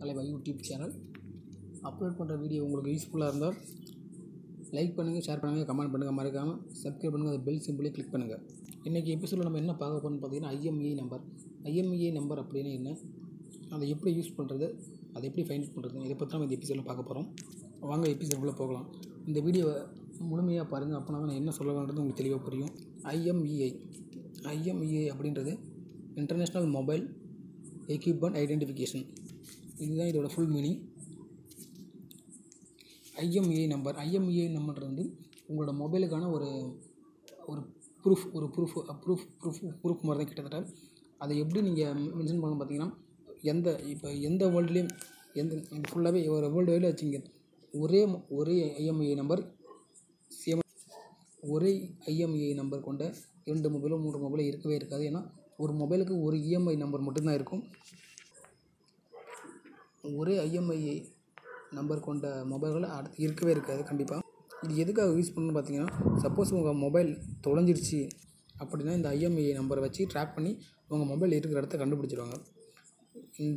தலைவா YouTube channel upload பண்ணுற video உங்களுக்கு யூஸ்ஃபுல்லாக இருந்தால் லைக் பண்ணுங்கள் ஷேர் பண்ணுங்கள் கமெண்ட் பண்ணுங்கள் மறக்காமல் சப்ஸ்கிரைப் பண்ணுங்கள் அது பெல் சிம்பிளே கிளிக் பண்ணுங்கள் இன்றைக்கி எபிசோடில் நம்ம என்ன பார்க்க போகிறோம்னு பார்த்தீங்கன்னா ஐஎம்இ நம்பர் ஐஎம்இ நம்பர் அப்படின்னா என்ன அதை எப்படி யூஸ் பண்ணுறது அதை எப்படி ஃபைண்ட் அவுட் பண்ணுறது இதை பற்றி நம்ம இந்த எபிசோடில் பார்க்க போகிறோம் வாங்க எபிசோடுக்குள்ளே போகலாம் இந்த வீடியோவை முழுமையாக பாருங்கள் அப்போ நான் என்ன சொல்ல வேண்டது உங்களுக்கு தெளிவாக புரியும் ஐஎம்இஐ ஐஎம்இஐ அப்படின்றது இன்டர்நேஷ்னல் மொபைல் எக்யூப்மெண்ட் ஐடென்டிஃபிகேஷன் இதுதான் இதோட full meaning IMEI number IMEI number வந்து உங்களோட மொபைலுக்கான ஒரு ஒரு ப்ரூஃப் ஒரு ப்ரூஃப் ப்ரூஃப் ப்ரூஃப் ப்ரூஃப் மாதிரி தான் கிட்டத்தட்ட அதை எப்படி நீங்கள் மென்ஷன் பண்ணணும் பார்த்தீங்கன்னா எந்த இப்போ எந்த வேர்ல்டுலேயும் எந்த இது ஃபுல்லாகவே ஒரு வேர்ல்டு வைடில் வச்சுங்க ஒரே மொ- ஒரே ஐஎம்இஐ நம்பர் சேம் ஒரே ஐஎம்இஐ நம்பர் கொண்ட இரண்டு மொபைலோ மூன்று மொபைலோ இருக்கவே இருக்காது ஏன்னா ஒரு மொபைலுக்கு ஒரு இஎம்ஐ நம்பர் மட்டும்தான் இருக்கும் ஒரே ஐஎம்ஐ நம்பர் கொண்ட மொபைல்கள் அடுத்து இருக்கவே இருக்காது கண்டிப்பாக இது எதுக்காக யூஸ் பண்ணணும்னு பார்த்தீங்கன்னா சப்போஸ் உங்கள் மொபைல் தொலைஞ்சிருச்சு அப்படின்னா இந்த ஐஎம்ஐ நம்பரை வச்சு ட்ராக் பண்ணி உங்கள் மொபைல் இருக்கிற இடத்த கண்டுபிடிச்சிடுவாங்க இந்த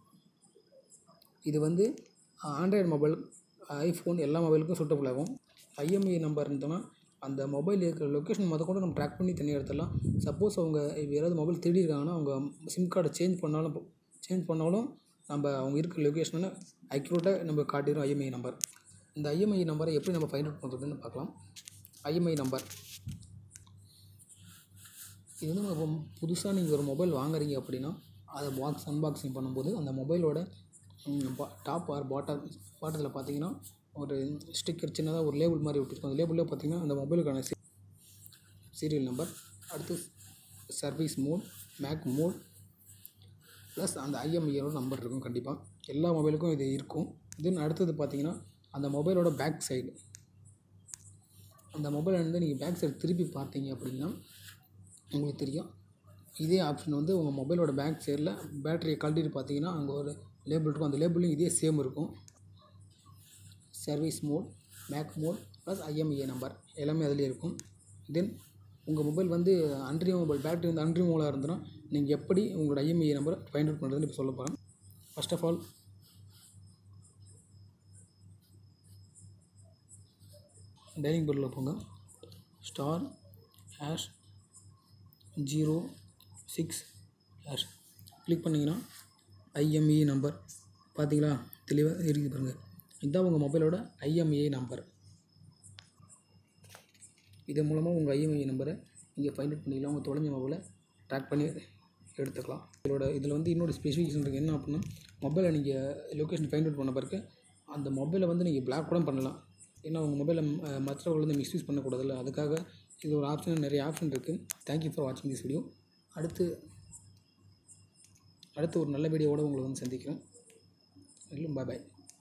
இது வந்து ஆண்ட்ராய்டு மொபைல் ஐஃபோன் எல்லா மொபைலுக்கும் சூட்டபுள் ஆகும் ஐஎம்ஐ நம்பர் இருந்தோன்னா அந்த மொபைல் இருக்கிற லொக்கேஷன் முத கூட நம்ம ட்ராக் பண்ணி தண்ணி எடுத்துடலாம் சப்போஸ் அவங்க இப்போ யாராவது மொபைல் தேடி இருக்காங்கன்னா அவங்க சிம் கார்டை சேஞ்ச் பண்ணாலும் சேஞ்ச் பண்ணாலும் நம்ம அவங்க இருக்கிற லொக்கேஷனை அக்யூரேட்டாக நம்ம காட்டிடும் ஐஎம்ஐ நம்பர் இந்த ஐஎம்ஐ நம்பரை எப்படி நம்ம ஃபைண்ட் அவுட் பண்ணுறதுன்னு பார்க்கலாம் ஐஎம்ஐ நம்பர் இது வந்து இப்போ புதுசாக நீங்கள் ஒரு மொபைல் வாங்குறீங்க அப்படின்னா அதை பாக்ஸ் அன்பாக்சிங் பண்ணும்போது அந்த மொபைலோட டாப் ஆர் பாட்டம் பாட்டத்தில் பார்த்தீங்கன்னா ஒரு ஸ்டிக்கர் சின்னதாக ஒரு லேபிள் மாதிரி விட்டுருக்கோம் அந்த லேபிளில் பார்த்தீங்கன்னா அந்த மொபைலுக்கான சீரியல் நம்பர் அடுத்து service mode make mode plus அந்த ஐஎம்ஐயோட நம்பர் இருக்கும் கண்டிப்பாக எல்லா மொபைலுக்கும் இது இருக்கும் தென் அடுத்தது பார்த்தீங்கன்னா அந்த மொபைலோட பேக் சைடு அந்த மொபைலை வந்து நீங்கள் பேக் சைடு திருப்பி பார்த்தீங்க அப்படின்னா உங்களுக்கு தெரியும் இதே ஆப்ஷன் வந்து உங்கள் மொபைலோட பேக் சைடில் பேட்டரியை கழட்டிட்டு பார்த்தீங்கன்னா அங்கே ஒரு லேபிள் இருக்கும் அந்த லேபிளையும் இதே சேம் இருக்கும் service mode make mode plus IMEI number எல்லாமே அதிலே இருக்கும் தென் உங்கள் மொபைல் வந்து அன்ரிமூவபிள் பேட்டரி வந்து அன்ரிமூவலாக இருந்ததுன்னா நீங்கள் எப்படி உங்களோட ஐஎம்இஏ நம்பரை ஃபைண்ட் அவுட் பண்ணுறதுன்னு இப்போ சொல்ல போகிறேன் ஃபர்ஸ்ட் ஆஃப் ஆல் டைனிங் போர்டில் போங்க star hash zero six hash click பண்ணிங்கன்னா ஐஎம்இ நம்பர் பார்த்தீங்களா தெளிவாக இருக்குது பாருங்கள் இதுதான் உங்கள் மொபைலோட ஐஎம்இ நம்பர் இதன் மூலமாக உங்கள் ஐஎம்இ நம்பரை நீங்கள் ஃபைண்ட் அவுட் பண்ணிக்கலாம் உங்கள் தொலைஞ்ச மொபைலை ட்ராக் பண்ணி எடுத்துக்கலாம் இதோட இதில் வந்து இன்னொரு ஸ்பெசிஃபிகேஷன் இருக்குது என்ன அப்படின்னா மொபைலை நீங்கள் லொக்கேஷன் ஃபைண்ட் அவுட் பண்ண பிறகு அந்த மொபைலை வந்து நீங்கள் பிளாக் கூட பண்ணலாம் ஏன்னா உங்கள் மொபைலை மற்றவர்கள் வந்து மிஸ்யூஸ் பண்ணக்கூடாதுல்ல அதுக்காக இது ஒரு ஆப்ஷன் நிறைய ஆப்ஷன் இருக்குது தேங்க்யூ ஃபார் வாட்சிங் திஸ் வீடியோ அடுத்து அடுத்து ஒரு நல்ல வீடியோவோட உங்களை வந்து சந்திக்கிறேன் பாய் பாய்